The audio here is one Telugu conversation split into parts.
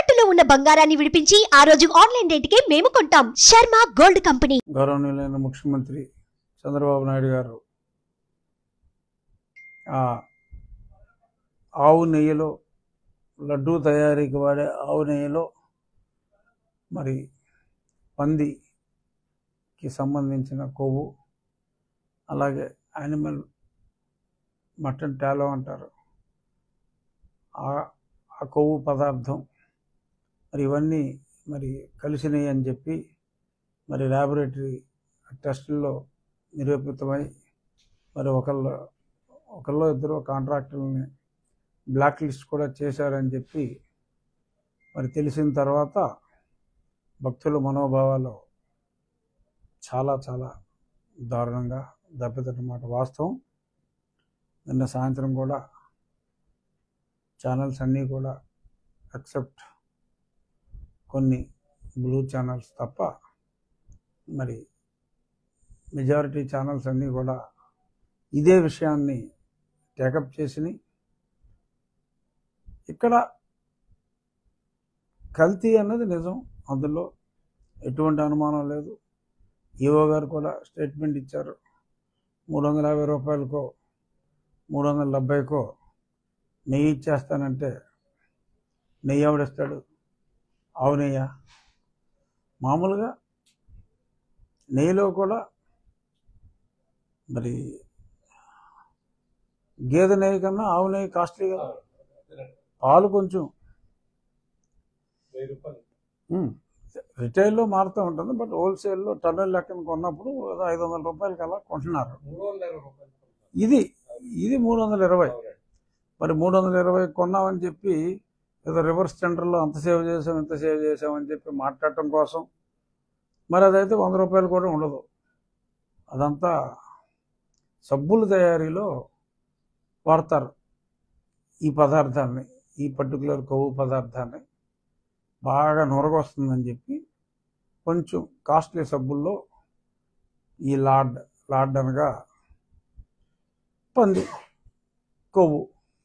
తాకట్టులో ఉన్న బంగారాన్ని విడిపించి ఆ రోజు ఆన్లైన్ రేటుకే మేము కొంటాం శర్మ గోల్డ్ కంపెనీ గౌరవనీయులైన ముఖ్యమంత్రి చంద్రబాబు నాయుడు గారు ఆ ఆవు నెయ్యిలో లడ్డూ తయారీకి వాడే ఆవు నెయ్యిలో మరి పందికి సంబంధించిన కొవ్వు అలాగే యానిమల్ మటన్ టాలో అంటారు ఆ ఆ కొవ్వు పదార్థం మరి ఇవన్నీ మరి కలిసినాయి అని చెప్పి మరి ల్యాబొరేటరీ టెస్టుల్లో నిరూపితమై మరి ఒకళ్ళు ఒకళ్ళు ఇద్దరు కాంట్రాక్టర్లని బ్లాక్ లిస్ట్ కూడా చేశారని చెప్పి మరి తెలిసిన తర్వాత భక్తుల మనోభావాలు చాలా చాలా దారుణంగా దెబ్బతిన్నమాట వాస్తవం నిన్న సాయంత్రం కూడా ఛానల్స్ అన్నీ కూడా ఎక్సెప్ట్ కొన్ని బ్లూ ఛానల్స్ తప్ప మరి మెజారిటీ ఛానల్స్ అన్నీ కూడా ఇదే విషయాన్ని టేకప్ చేసినాయి ఇక్కడ కల్తీ అన్నది నిజం అందులో ఎటువంటి అనుమానం లేదు ఈఓ గారు కూడా స్టేట్మెంట్ ఇచ్చారు మూడు వందల యాభై రూపాయలకో మూడు వందల డెబ్బైకో నెయ్యి ఇచ్చేస్తానంటే నెయ్యి ఎవడిస్తాడు ఆవు నెయ్య మామూలుగా నెయ్యిలో కూడా మరి గేదె నెయ్యి కన్నా ఆవు నెయ్యి కాస్ట్లీ కదా పాలు కొంచెం ఉమ్, రిటైల్లో మారుతూ ఉంటుంది బట్ హోల్సేల్లో టన్నుల లెక్కన కొన్నప్పుడు ఏదో ఐదు వందల రూపాయలకి అలా కొంటున్నారు ఇది ఇది మూడు వందల ఇరవై మరి మూడు వందల ఇరవై కొన్నామని చెప్పి ఏదో రివర్స్ టెండర్లో అంత సేవ్ చేసాం ఇంత సేవ్ చేసామని చెప్పి మాట్లాడటం కోసం మరి అదైతే వంద రూపాయలు కూడా ఉండదు అదంతా సబ్బుల తయారీలో వాడతారు ఈ పదార్థాన్ని ఈ పర్టికులర్ కొవ్వు పదార్థాన్ని బాగా నొరగొస్తుందని చెప్పి కొంచెం కాస్ట్లీ సబ్బుల్లో ఈ లాడ్ లాడ్ అనగా పంది కొవ్వు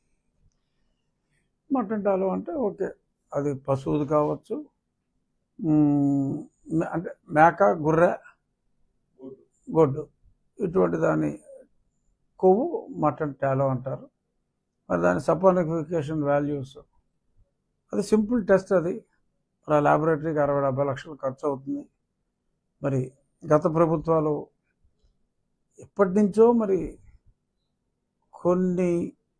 మటన్ టాలు అంటే ఓకే అది పశువుది కావచ్చు మ్మ్, మే- అంటే మేక గుర్రె గొడ్డు ఇటువంటి దాని కొవ్వు మటన్ టాలో అంటారు మరి దాని సపోనిఫికేషన్ వాల్యూస్ అది సింపుల్ టెస్ట్ అది మరి ఆ ల్యాబొరేటరీకి అరవై డెబ్బై లక్షలు ఖర్చు అవుతుంది మరి గత ప్రభుత్వాలు ఎప్పటి నుంచో మరి కొన్ని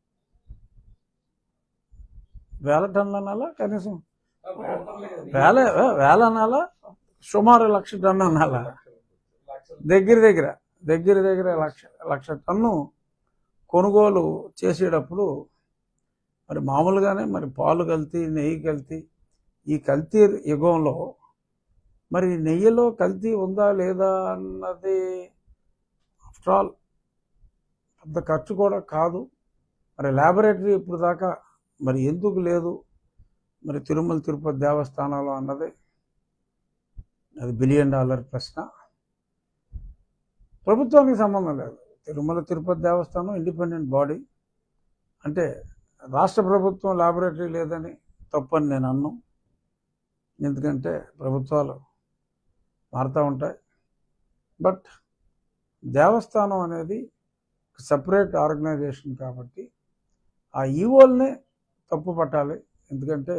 వేల టన్నుల అనాలా కనీసం వేల వేల అనాలా సుమారు లక్ష టన్ను అనాలా దగ్గర దగ్గర దగ్గర దగ్గర లక్ష లక్ష టన్ను కొనుగోలు చేసేటప్పుడు మరి మామూలుగానే మరి పాలు కల్తీ నెయ్యి కల్తీ ఈ కల్తీ యుగంలో మరి నెయ్యిలో కల్తీ ఉందా లేదా అన్నది ఆఫ్టర్ ఆల్ పెద్ద ఖర్చు కూడా కాదు మరి ల్యాబొరేటరీ ఇప్పుడు దాకా మరి ఎందుకు లేదు మరి తిరుమల తిరుపతి దేవస్థానంలో అన్నది అది బిలియన్ డాలర్ ప్రశ్న ప్రభుత్వానికి సంబంధం లేదు తిరుమల తిరుపతి దేవస్థానం ఇండిపెండెంట్ బాడీ అంటే రాష్ట్ర ప్రభుత్వం ల్యాబొరేటరీ లేదని తప్పని నేను అన్ను ఎందుకంటే ప్రభుత్వాలు మారుతూ ఉంటాయి బట్ దేవస్థానం అనేది సపరేట్ ఆర్గనైజేషన్ కాబట్టి ఆ ఈవోల్నే తప్పు పట్టాలి ఎందుకంటే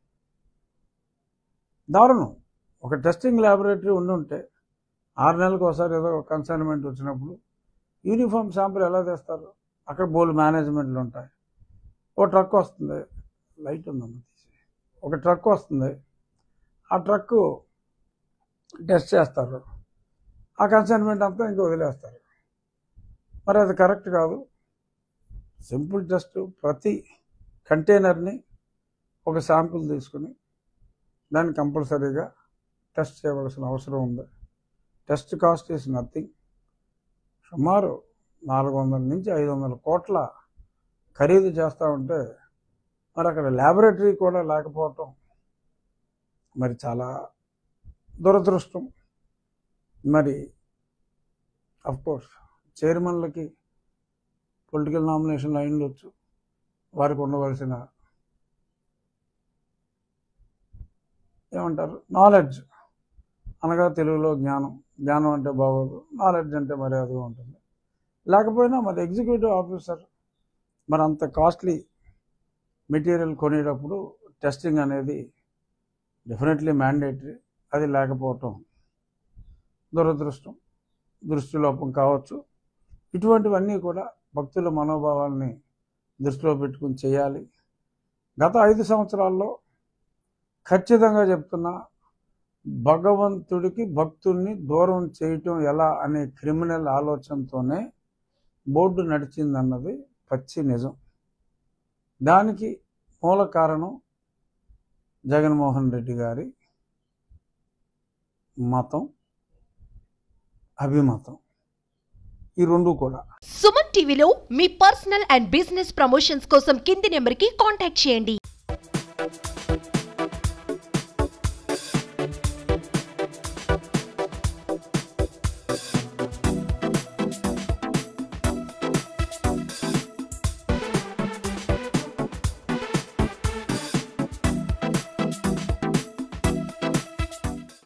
దారుణం ఒక టెస్టింగ్ ల్యాబొరేటరీ ఉండి ఉంటే ఆరు నెలలకు ఒకసారి ఏదో కన్సైన్మెంట్ వచ్చినప్పుడు యూనిఫామ్ శాంపుల్ ఎలా తెస్తారు అక్కడ బోల్ మేనేజ్మెంట్లు ఉంటాయి ఓ ట్రక్ వస్తుంది లైట్ ఉందమ్మ తీసి ఒక ట్రక్ వస్తుంది ఆ ట్రక్ టెస్ట్ చేస్తారు ఆ కన్సైన్మెంట్ అంతా ఇంకా వదిలేస్తారు మరి అది కరెక్ట్ కాదు సింపుల్ టెస్ట్ ప్రతి కంటైనర్ని ఒక శాంపుల్ తీసుకుని దాన్ని కంపల్సరీగా టెస్ట్ చేయవలసిన అవసరం ఉంది టెస్ట్ కాస్ట్ ఈస్ నథింగ్ సుమారు నాలుగు వందల నుంచి ఐదు వందల కోట్ల ఖరీదు చేస్తూ ఉంటే మరి అక్కడ ల్యాబొరేటరీ కూడా లేకపోవటం మరి చాలా దురదృష్టం మరి కోర్స్ చైర్మన్లకి పొలిటికల్ నామినేషన్ లైన్లు వచ్చు వారికి ఉండవలసిన ఏమంటారు నాలెడ్జ్ అనగా తెలుగులో జ్ఞానం జ్ఞానం అంటే బాగోదు నాలెడ్జ్ అంటే మర్యాదగా ఉంటుంది లేకపోయినా మరి ఎగ్జిక్యూటివ్ ఆఫీసర్ మరి అంత కాస్ట్లీ మెటీరియల్ కొనేటప్పుడు టెస్టింగ్ అనేది డెఫినెట్లీ మ్యాండేటరీ అది లేకపోవటం దురదృష్టం దృష్టిలోపం కావచ్చు ఇటువంటివన్నీ కూడా భక్తుల మనోభావాల్ని దృష్టిలో పెట్టుకుని చేయాలి గత ఐదు సంవత్సరాల్లో ఖచ్చితంగా చెప్తున్నా భగవంతుడికి భక్తుల్ని దూరం చేయటం ఎలా అనే క్రిమినల్ ఆలోచనతోనే బోర్డు నడిచిందన్నది పచ్చి నిజం దానికి మూల కారణం జగన్మోహన్ రెడ్డి గారి మతం అభిమతం ఈ రెండు కూడా సుమన్ టీవీలో మీ పర్సనల్ అండ్ బిజినెస్ ప్రమోషన్స్ కోసం కింది నెంబర్కి కాంటాక్ట్ చేయండి